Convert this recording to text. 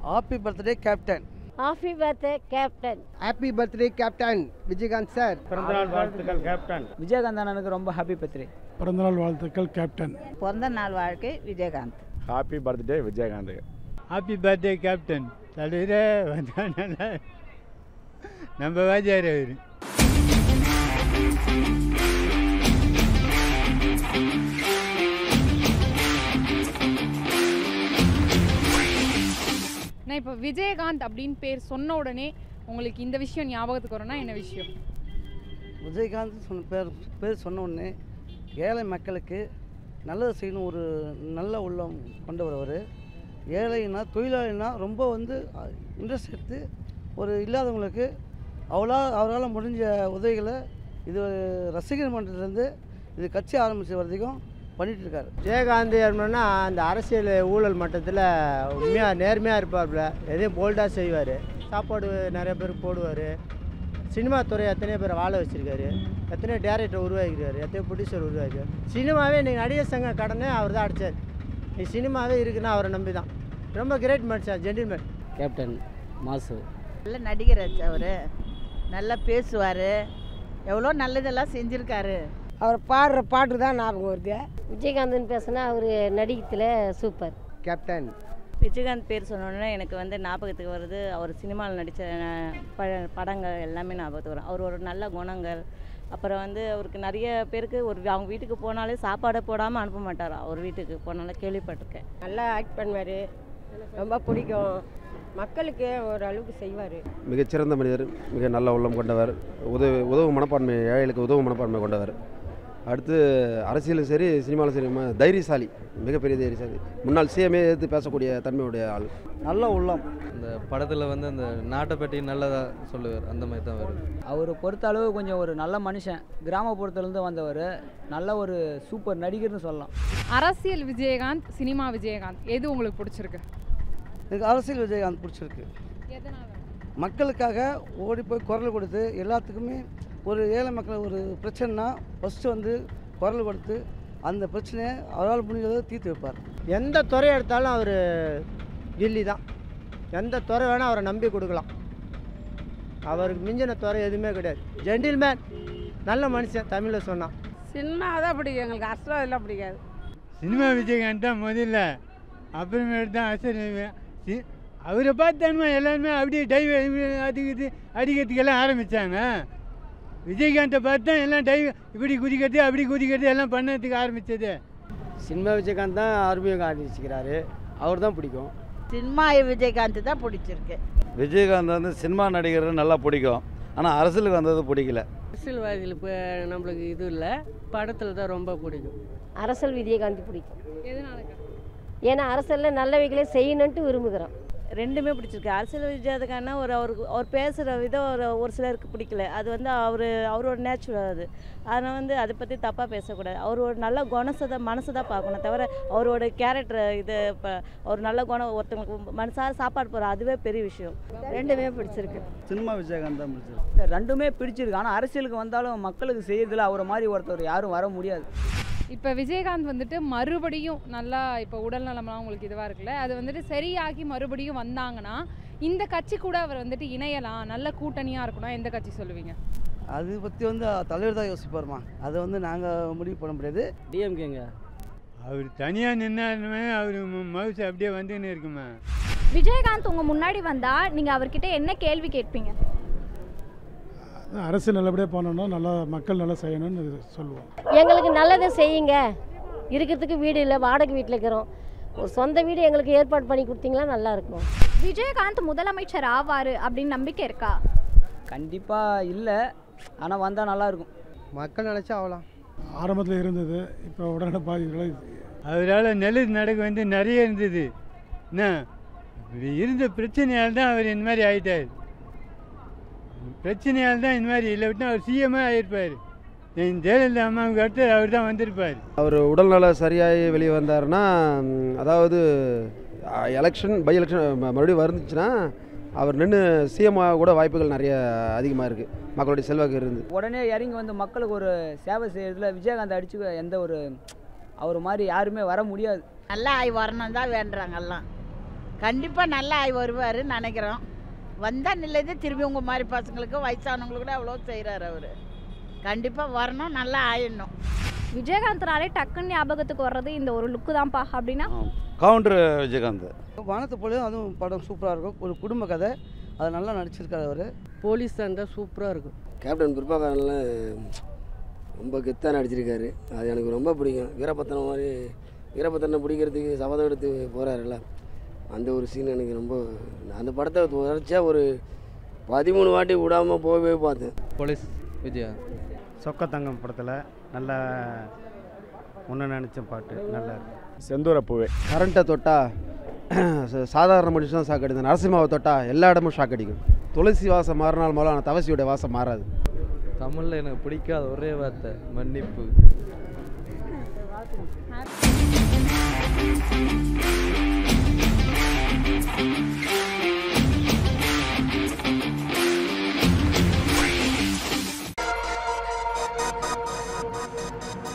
happy birthday captain happy birthday captain happy birthday captain Vijayakanth sir பிறந்தநாள் வாழ்த்துக்கள் captain Vijayakanth அண்ணனுக்கு ரொம்ப ஹாப்பி பர்த்டே பிறந்தநாள் வாழ்த்துக்கள் கேப்டன் பிறந்த நாள் வாழ்க்கை Vijayakanth happy birthday Vijayakanth happy birthday captain தலைவரே வந்தா நல்லா நம்ம வாஜியார் அவர் நான் இப்போ விஜயகாந்த் அப்படின்னு பேர் சொன்ன உடனே உங்களுக்கு இந்த விஷயம் ஞாபகத்துக்கு வரும்னா என்ன விஷயம் விஜயகாந்த் சொன்ன பேர் பேர் சொன்ன உடனே ஏழை மக்களுக்கு நல்லது செய்யணும் ஒரு நல்ல உள்ளம் கொண்டவர் அவர் ஏழைனா தொழிலாளினா ரொம்ப வந்து இன்ட்ரெஸ்ட் எடுத்து ஒரு இல்லாதவங்களுக்கு அவ்வளோ அவரால் முடிஞ்ச உதவிகளை இது ரசிகர் மன்றத்துலேருந்து இது கட்சி ஆரம்பித்த வரைக்கும் பண்ணிட்டு இருக்காரு விஜயகாந்த் யாருன்னா அந்த அரசியல் ஊழல் மட்டத்தில் உண்மையாக நேர்மையாக இருப்பார்ல எதையும் போல்டாக செய்வார் சாப்பாடு நிறைய பேர் போடுவார் சினிமா துறை எத்தனையோ பேர் வாழ வச்சுருக்காரு எத்தனையோ டேரக்டர் உருவாக்கிருக்காரு எத்தனையோ ப்ரொடியூசர் உருவாக்கிருக்காரு சினிமாவே இன்றைக்கி நடிகர் சங்க கடனே அவர் தான் அடித்தார் நீ சினிமாவே இருக்குன்னா அவரை நம்பி தான் ரொம்ப கிரேட் மனுஷன் ஜென்டில்மேன் கேப்டன் மாசு நல்ல நடிகர் அவர் நல்லா பேசுவார் எவ்வளோ நல்லதெல்லாம் செஞ்சுருக்காரு அவர் பாடுற பாட்டு தான் ஞாபகம் வருது விஜயகாந்தன் பேசினா அவர் நடிகத்தில் சூப்பர் கேப்டன் விஜயகாந்த் பேர் சொன்னோன்னே எனக்கு வந்து ஞாபகத்துக்கு வருது அவர் சினிமாவில் நடித்த ப படங்கள் எல்லாமே ஞாபகத்துக்கு வரும் அவர் ஒரு நல்ல குணங்கள் அப்புறம் வந்து அவருக்கு நிறைய பேருக்கு ஒரு அவங்க வீட்டுக்கு போனாலே சாப்பாடை போடாமல் அனுப்ப மாட்டார் அவர் வீட்டுக்கு போனாலும் கேள்விப்பட்டிருக்கேன் நல்லா ஆக்ட் பண்ணுவார் ரொம்ப பிடிக்கும் மக்களுக்கு ஒரு அளவுக்கு செய்வார் மிகச்சிறந்த மனிதர் மிக நல்ல உள்ளம் கொண்டவர் உதவி உதவும் மனப்பான்மை ஏழைகளுக்கு உதவும் மனப்பான்மை கொண்டவர் அடுத்து அரசியலும் சரி சினிமாலும் சரி ம- தைரியசாலி மிகப்பெரிய தைரியசாலி முன்னாள் சிஎம்ஏ எதிர்த்து பேசக்கூடிய தன்மையுடைய ஆள் நல்ல உள்ளம் இந்த படத்தில் வந்து அந்த நாட்டை பற்றி நல்லதாக சொல்லுவார் அந்த மாதிரி தான் வரும் அவரை பொறுத்த அளவு கொஞ்சம் ஒரு நல்ல மனுஷன் கிராமப்புறத்துலேருந்து வந்தவர் நல்ல ஒரு சூப்பர் நடிகர்னு சொல்லலாம் அரசியல் விஜயகாந்த் சினிமா விஜயகாந்த் எது உங்களுக்கு பிடிச்சிருக்கு எனக்கு அரசியல் விஜயகாந்த் பிடிச்சிருக்கு எதனால மக்களுக்காக ஓடி போய் குரல் கொடுத்து எல்லாத்துக்குமே ஒரு ஏழை மக்கள் ஒரு பிரச்சனைனா ஃபஸ்ட்டு வந்து குரல் கொடுத்து அந்த பிரச்சனையை அவரால் முடிஞ்சதை தீர்த்து வைப்பார் எந்த துறை எடுத்தாலும் அவர் கில்லி தான் எந்த துறை வேணால் அவரை நம்பி கொடுக்கலாம் அவருக்கு மிஞ்சின துறை எதுவுமே கிடையாது ஜென்டில்மேன் நல்ல மனுஷன் தமிழில் சொன்னான் சினிமா தான் பிடிக்கும் எங்களுக்கு அரசியல் எல்லாம் பிடிக்காது சினிமா விஜயகாந்த் தான் முதல்ல அப்புறமேட்டு தான் அசர் சி- அவரை பார்த்தானுமா எல்லாருமே அப்படியே டைவ் அதுக்கு இது அடிக்கிறதுக்கெல்லாம் ஆரம்பித்தாங்க விஜயகாந்தை பார்த்து தான் எல்லாம் டைவ் இப்படி குதிக்கிறது அப்படி குதிக்கிறது எல்லாம் பண்ணதுக்கு ஆரம்பித்தது சினிமா விஜயகாந்த் தான் ஆர்மியாக ஆரம்பிச்சுக்கிறாரு அவர் தான் பிடிக்கும் சினிமா விஜயகாந்த் தான் பிடிச்சிருக்கு விஜயகாந்த் வந்து சினிமா நடிகர் நல்லா பிடிக்கும் ஆனால் அரசியலுக்கு வந்தது பிடிக்கல அரசியல்வாதிகள் இப்போ நம்மளுக்கு இது இல்லை படத்தில் தான் ரொம்ப பிடிக்கும் அரசியல் விஜயகாந்த் பிடிக்கும் எதனாலக்கா ஏன்னா அரசியலில் நல்லவைகளே செய்யணுன்ட்டு விரும்புகிறோம் ரெண்டுமே பிடிச்சிருக்கு அரசியல் விஜயகாந்த்னா ஒரு அவருக்கு அவர் பேசுகிற விதம் ஒரு ஒரு சிலருக்கு பிடிக்கல அது வந்து அவர் அவரோட நேச்சுரல் அது அதனால் வந்து அதை பற்றி தப்பாக பேசக்கூடாது அவர் ஒரு நல்ல குணத்தை தான் மனசை தான் பார்க்கணும் தவிர அவரோட கேரக்டர் இது இப்போ அவர் நல்ல குணம் ஒருத்தவங்களுக்கு மனசார சாப்பாடு போகிற அதுவே பெரிய விஷயம் ரெண்டுமே பிடிச்சிருக்கு சினிமா விஜயகாந்த் தான் பிடிச்சிருக்கு இந்த ரெண்டுமே பிடிச்சிருக்கு ஆனால் அரசியலுக்கு வந்தாலும் மக்களுக்கு செய்யறதுல அவரை மாதிரி ஒருத்தர் யாரும் வர முடியாது இப்போ விஜயகாந்த் வந்துட்டு மறுபடியும் நல்லா இப்போ உடல் நலம்லாம் உங்களுக்கு இதுவாக இருக்குல்ல அது வந்துட்டு சரியாகி மறுபடியும் வந்தாங்கன்னா இந்த கட்சி கூட அவர் வந்துட்டு இணையலாம் நல்ல கூட்டணியாக இருக்கணும் எந்த கட்சி சொல்லுவீங்க அது பற்றி வந்து தலைவர் தான் யோசிப்பாருமா அதை வந்து நாங்கள் முடிவு பண்ண முடியாது டிஎம்கேங்க அவர் தனியாக நின்னாருமே அவர் மவுஸ் அப்படியே வந்துன்னு இருக்குமா விஜயகாந்த் உங்க முன்னாடி வந்தா நீங்க அவர்கிட்ட என்ன கேள்வி கேட்பீங்க அரசியல் நல்லபடியாக பண்ணணும் நல்லா மக்கள் நல்லா செய்யணும்னு சொல்லுவோம் எங்களுக்கு நல்லதை செய்யுங்க இருக்கிறதுக்கு வீடு இல்லை வாடகை வீட்டில் இருக்கிறோம் ஒரு சொந்த வீடு எங்களுக்கு ஏற்பாடு பண்ணி கொடுத்தீங்களா நல்லா இருக்கும் விஜயகாந்த் முதலமைச்சர் ஆவாரு அப்படின்னு நம்பிக்கை இருக்கா கண்டிப்பாக இல்லை ஆனால் வந்தால் நல்லாயிருக்கும் மக்கள் நினச்சா ஆகலாம் ஆரம்பத்தில் இருந்தது இப்போ உடனே பாதிகளை அவரால் நல்லது நடக்க வந்து நிறைய இருந்தது என்ன இப்படி இருந்த பிரச்சனையால் தான் அவர் இந்த மாதிரி ஆயிட்டார் பிரச்சனையால் தான் இந்த மாதிரி இல்லை விட்டு அவர் சிஎம்ஏ ஆகிருப்பார் ஜெயலலிதா அம்மாவுக்கு அடுத்து அவர் தான் வந்திருப்பார் அவர் உடல்நல சரியாகி வெளியே வந்தாருன்னா ம், அதாவது எலெக்ஷன் பை எலெக்ஷன் மறுபடியும் வந்துச்சுன்னா அவர் நின்று சிஎம் கூட வாய்ப்புகள் நிறைய அதிகமாக இருக்குது மக்களுடைய செல்வாக்கு இருந்து உடனே இறங்கி வந்து மக்களுக்கு ஒரு சேவை செய்யறதுல விஜயகாந்த் அடிச்சு எந்த ஒரு அவர் மாதிரி யாருமே வர முடியாது நல்லா ஆகி வரணும் தான் வேண்டுறாங்க எல்லாம் கண்டிப்பாக நல்லா ஆகி வருவாருன்னு நினைக்கிறோம் வந்தால் நல்லது திரும்பி உங்கள் மாதிரி பசங்களுக்கு வயசானவங்களுக்கு கூட அவ்வளோ செய்கிறாரு அவர் கண்டிப்பாக வரணும் நல்லா ஆயிடணும் விஜயகாந்த்னாலே டக்குன்னு ஞாபகத்துக்கு வர்றது இந்த ஒரு லுக்கு தான்ப்பா அப்படின்னா கவுண்டர் விஜயகாந்த் வானத்தை போல அதுவும் படம் சூப்பராக இருக்கும் ஒரு குடும்ப கதை அதை நல்லா நடிச்சிருக்காரு அவர் போலீஸ் இருந்தால் சூப்பராக இருக்கும் கேப்டன் பிற்பாக்காரன்லாம் ரொம்ப கெத்தாக நடிச்சிருக்காரு அது எனக்கு ரொம்ப பிடிக்கும் வீரபத்திரம் மாதிரி வீரபத்திரனை பிடிக்கிறதுக்கு சபதம் எடுத்து போகிறாருல்ல அந்த ஒரு சீன் எனக்கு ரொம்ப அந்த படத்தை தொடர்ச்சியாக ஒரு பதிமூணு வாட்டி விடாமல் போகவே பார்த்தேன் போலீஸ் விஜயா சொக்கத்தங்கம் படத்தில் நல்ல முன்ன நினச்ச பாட்டு நல்லா இருக்கு செந்தூர பூவே கரண்ட்டை தொட்டா ச- சாதாரண மனுஷன் தான் ஷாக் அடிக்கும் நரசிம்மாவை தொட்டா எல்லா இடமும் ஷாக் அடிக்கும் துளசி வாசம் மாறினால் மூலம் ஆனால் தவசியோட வாசம் மாறாது தமிழில் எனக்கு பிடிக்காத ஒரே வார்த்தை மன்னிப்பு Happy